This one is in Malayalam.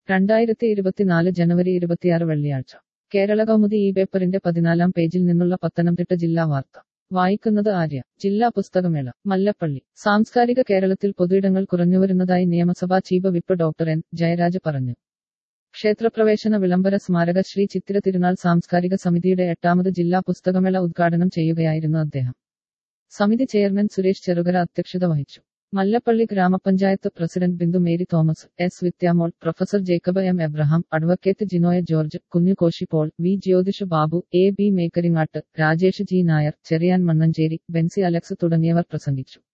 രണ്ടായിരത്തി ഇരുപത്തിനാല് ജനുവരി ഇരുപത്തിയാറ് വെള്ളിയാഴ്ച കേരള കൗമുദി ഈ പേപ്പറിന്റെ പതിനാലാം പേജിൽ നിന്നുള്ള പത്തനംതിട്ട ജില്ലാ വാർത്ത വായിക്കുന്നത് ആര്യ ജില്ലാ പുസ്തകമേള മല്ലപ്പള്ളി സാംസ്കാരിക കേരളത്തിൽ പൊതുയിടങ്ങൾ കുറഞ്ഞുവരുന്നതായി നിയമസഭാ chief whip doctor N Jayaraj പറഞ്ഞു ക്ഷേത്രപ്രവേശന വിളംബര സ്മാരക ശ്രീ ചിത്തിര തിരുനാൾ സാംസ്കാരിക സമിതിയുടെ എട്ടാമത് ജില്ലാ പുസ്തകമേള ഉദ്ഘാടനം ചെയ്യുകയായിരുന്നു അദ്ദേഹം സമിതി ചെയർമാൻ സുരേഷ് ചെറുകര അധ്യക്ഷത വഹിച്ചു മല്ലപ്പള്ളി ഗ്രാമപഞ്ചായത്ത് president Bindu Mary Thomas S Vithyamol professor Jacob M Abraham advocate Jinoya George Kunju Koshy Paul V Jyothish Babu A B Mekkaringattu Rajesh G Nair Cherian Mannancherry Bency Alex തുടങ്ങിയവർ പ്രസംഗിച്ചു